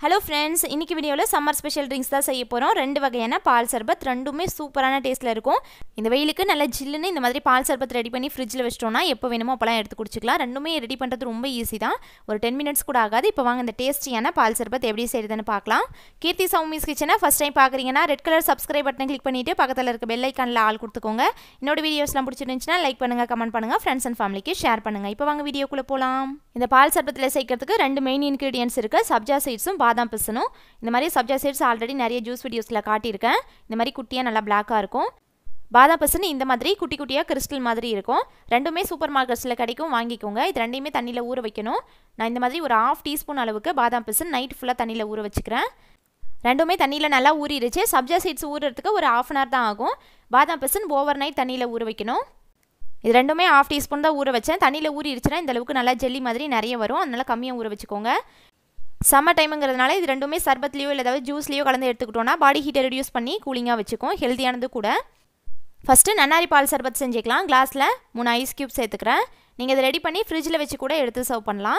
hello friends இன்னைக்கு வீடியோவில் summer special drinks தான் செய்ய போகிறோம் ரெண்டு வகையான பால் சர்பத் ரெண்டுமே சூப்பரான டேஸ்ட்டில் இருக்கும் இந்த வெயிலுக்கு நல்ல ஜில்லுன்னு இந்த மாதிரி பால் சர்பத் ரெடி பண்ணி ஃப்ரிட்ஜில் வச்சிட்டோம்னா எப்போ வேணுமோ அப்போலாம் எடுத்து குடிச்சிக்கலாம் ரெண்டுமே ரெடி பண்ணுறது ரொம்ப ஈஸி தான் ஒரு டென் மினிட்ஸ் கூட ஆகாது இப்போ வாங்க இந்த டேஸ்டியான பால் சர்பத் எப்படி செய்யுதுன்னு பார்க்கலாம் கீர்த்தி சௌமிஸ் கிச்சனை ஃபஸ்ட் டைம் பார்க்குறீங்கன்னா ரெட் கலர் சப்ஸ்கிரைப் பட்டனை கிளிக் பண்ணிவிட்டு பக்கத்தில் இருக்க பெல் ஐக்கானில் ஆள் கொடுத்துக்கோங்க என்னோட வீடியோஸ்லாம் பிடிச்சிருந்துச்சுன்னா லைக் பண்ணுங்கள் கமெண்ட் பண்ணுங்கள் ஃப்ரெண்ட்ஸ் அண்ட் ஃபேமிலிக்கு ஷேர் பண்ணுங்கள் இப்போ வாங்க வீடியோக்குள்ளே போகலாம் இந்த பால் சர்பத்தில் சேர்க்கறதுக்கு ரெண்டு மெயின் இன்க்ரீடியன்ஸ் இருக்குது சப்ஜா சீட்ஸும் பாதாம் பிசனும் இந்த மாதிரி சப்ஜா சீட்ஸ் ஆல்ரெடி நிறைய ஜூஸ் வீடியோஸில் காட்டியிருக்கேன் இந்த மாதிரி குட்டியாக நல்லா பிளாக்காக இருக்கும் பாதாம் பிசன் இந்த மாதிரி குட்டி குட்டியாக கிறிஸ்டல் மாதிரி இருக்கும் ரெண்டுமே சூப்பர் மார்க்கெட்ஸில் கிடைக்கும் வாங்கிக்கோங்க இது ரெண்டையுமே தண்ணியில் ஊற வைக்கணும் நான் இந்த மாதிரி ஒரு ஆஃப் டீஸ்பூன் அளவுக்கு பாதாம் பிசன் நைட் ஃபுல்லாக தண்ணியில் ஊற வச்சுக்கிறேன் ரெண்டுமே தண்ணியில் நல்லா ஊறிடுச்சு சப்ஜா சீட்ஸ் ஊறுறதுக்கு ஒரு ஆஃப் அன் ஹவர் தான் ஆகும் பாதாம் பிசன் ஓவர் நைட் தண்ணியில் ஊற வைக்கணும் இது ரெண்டுமே ஆஃப் டீஸ்பூன் தான் ஊற வச்சேன் தண்ணியில் ஊறிடுச்சுன்னா இந்த அளவுக்கு நல்லா ஜெல்லி மாதிரி நிறைய வரும் அதனால் கம்மியாக ஊற வச்சுக்கோங்க சம்மர் டைமுங்கிறதுனால இது ரெண்டுமே சர்பத்லேயோ இல்லை ஏதாவது ஜூஸ்லேயோ கலந்து எடுத்துக்கிட்டோன்னா பாடி ஹீட்டை ரெடியூஸ் பண்ணி கூலிங்காக வச்சுக்கும் ஹெல்த்தியானது கூட ஃபஸ்ட்டு நன்னாரி பால் சர்பத் செஞ்சுக்கலாம் கிளாஸில் மூணு ஐஸ் க்யூப் சேர்த்துக்கிறேன் நீங்கள் இதை ரெடி பண்ணி ஃப்ரிட்ஜில் வச்சு கூட எடுத்து சர்வ் பண்ணலாம்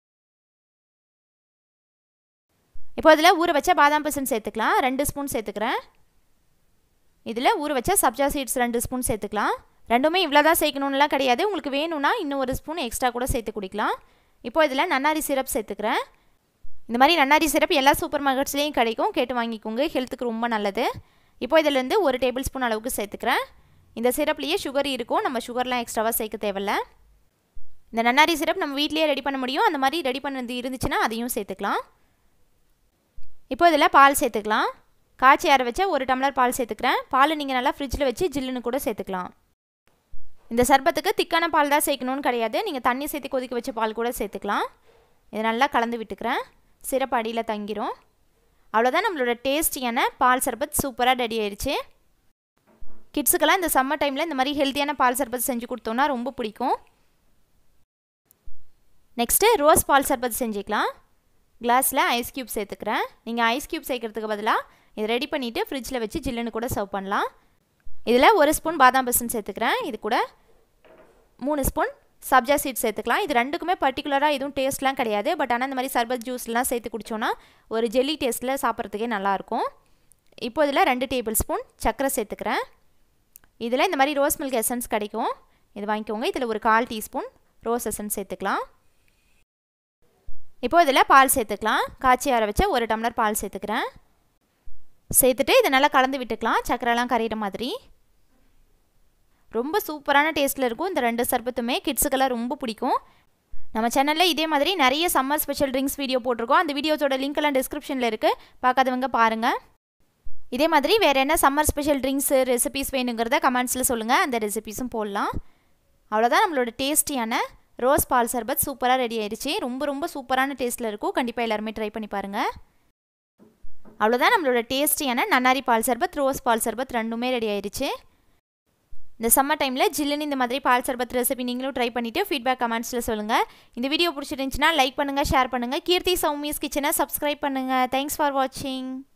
இப்போ இதில் ஊற வச்ச பாதாம் பிசன் சேர்த்துக்கலாம் ரெண்டு ஸ்பூன் சேர்த்துக்கிறேன் இதில் ஊற வச்ச சப்ஜா சீட்ஸ் ரெண்டு ஸ்பூன் சேர்த்துக்கலாம் ரெண்டுமே இவ்வளோ தான் சேர்க்கணுன்னுலாம் கிடையாது உங்களுக்கு வேணும்னா இன்னும் ஒரு ஸ்பூன் எக்ஸ்ட்ரா கூட சேர்த்து குடிக்கலாம் இப்போ இதில் நன்னாரி சிரப் சேர்த்துக்கிறேன் இந்த மாதிரி நன்னாரி சிரப் எல்லா சூப்பர் மார்க்கெட்ஸ்லேயும் கிடைக்கும் கேட்டு வாங்கிக்கோங்க ஹெல்த்துக்கு ரொம்ப நல்லது இப்போ இதிலேருந்து ஒரு டேபிள் ஸ்பூன் அளவுக்கு சேர்த்துக்கிறேன் இந்த சிரப்லேயே சுகர் இருக்கும் நம்ம சுகர்லாம் எக்ஸ்ட்ராவாக சேர்க்க தேவையில்ல இந்த நன்னாரி சிரப் நம்ம வீட்லேயே ரெடி பண்ண முடியும் அந்த மாதிரி ரெடி பண்ணது இருந்துச்சுன்னா அதையும் சேர்த்துக்கலாம் இப்போ இதில் பால் சேர்த்துக்கலாம் காய்ச்சி அரை வச்ச ஒரு டம்ளர் பால் சேர்த்துக்கிறேன் பால் நீங்கள் நல்லா ஃப்ரிட்ஜில் வச்சு ஜில்லுன்னு கூட சேர்த்துக்கலாம் இந்த சர்பத்துக்கு திக்கான பால் தான் சேர்க்கணும்னு கிடையாது நீங்கள் தண்ணி சேர்த்து கொதிக்க வச்ச பால் கூட சேர்த்துக்கலாம் இதை நல்லா கலந்து விட்டுக்கிறேன் சிரப் அடியில் தங்கிரும் அவ்வளோதான் நம்மளோட டேஸ்டியான பால் சர்பத் சூப்பராக ரெடி ஆயிடுச்சு கிட்ஸுக்கெல்லாம் இந்த சம்மர் டைமில் இந்த மாதிரி ஹெல்த்தியான பால் சர்பத் செஞ்சு கொடுத்தோன்னா ரொம்ப பிடிக்கும் நெக்ஸ்ட்டு ரோஸ் பால் சர்பத் செஞ்சுக்கலாம் கிளாஸில் ஐஸ் க்யூப் சேர்த்துக்கிறேன் நீங்கள் ஐஸ் க்யூப் சேர்க்கறதுக்கு பதிலாக இதை ரெடி பண்ணிவிட்டு ஃப்ரிட்ஜில் வச்சு ஜில்லுன்னு கூட சர்வ் பண்ணலாம் இதில் ஒரு ஸ்பூன் பாதாம் பிசன் சேர்த்துக்கிறேன் இது கூட மூணு ஸ்பூன் சப்ஜா சீட் சேர்த்துக்கலாம் இது ரெண்டுக்குமே பர்டிகுலராக எதுவும் டேஸ்ட்லாம் கிடையாது பட் ஆனால் இந்த மாதிரி சர்பத் ஜூஸ்லாம் சேர்த்து குடித்தோன்னா ஒரு ஜெல்லி டேஸ்ட்டில் சாப்பிட்றதுக்கே நல்லாயிருக்கும் இப்போ இதில் ரெண்டு டேபிள் ஸ்பூன் சர்க்கரை சேர்த்துக்கிறேன் இதில் இந்த மாதிரி ரோஸ் மில்க் எசன்ஸ் கிடைக்கும் இது வாங்கிக்கோங்க இதில் ஒரு கால் டீஸ்பூன் ரோஸ் எசன்ஸ் சேர்த்துக்கலாம் இப்போ இதில் பால் சேர்த்துக்கலாம் காய்ச்சி அரை வச்ச ஒரு டம்ளர் பால் சேர்த்துக்கிறேன் சேர்த்துட்டு இதை நல்லா கலந்து விட்டுக்கலாம் சக்கரைலாம் கரையிற மாதிரி ரொம்ப சூப்பரான டேஸ்ட்டில் இருக்கும் இந்த ரெண்டு சர்பத்துமே கிட்ஸுக்கெல்லாம் ரொம்ப பிடிக்கும் நம்ம சேனலில் இதே மாதிரி நிறைய சம்மர் ஸ்பெஷல் ட்ரிங்க்ஸ் வீடியோ போட்டிருக்கோம் அந்த வீடியோஸோட லிங்க் எல்லாம் டிஸ்கிரிப்ஷனில் இருக்குது பார்க்காதவங்க பாருங்கள் இதே மாதிரி வேறு என்ன சம்மர் ஸ்பெஷல் ட்ரிங்க்ஸு ரெசிபீஸ் வேணுங்கிறத கமெண்ட்ஸில் சொல்லுங்கள் அந்த ரெசிபீஸும் போடலாம் அவ்வளோதான் நம்மளோட டேஸ்டியான ரோஸ் பால் சர்பத் சூப்பராக ரெடி ஆயிடுச்சு ரொம்ப ரொம்ப சூப்பரான டேஸ்ட்டில் இருக்கும் கண்டிப்பாக எல்லாருமே ட்ரை பண்ணி பாருங்கள் அவ்வளோதான் நம்மளோட டேஸ்டியான நன்னாரி பால் சர்பத் ரோஸ் பால் சர்பத் ரெண்டுமே ரெடி ஆயிடுச்சு இந்த சம்மர் டைமில் ஜில்லுன்னு இந்த மாதிரி பால் சர்பத் ரெசிபி நீங்களும் ட்ரை பண்ணிவிட்டு ஃபீட்பேக் கமெண்ட்ஸில் சொல்லுங்கள் இந்த வீடியோ பிடிச்சிருந்துச்சுன்னா லைக் பண்ணுங்கள் ஷேர் பண்ணுங்கள் கீர்த்தி சௌமிஸ் கிச்சனை சப்ஸ்கிரைப் பண்ணுங்கள் தேங்க்ஸ் ஃபார் வாட்சிங்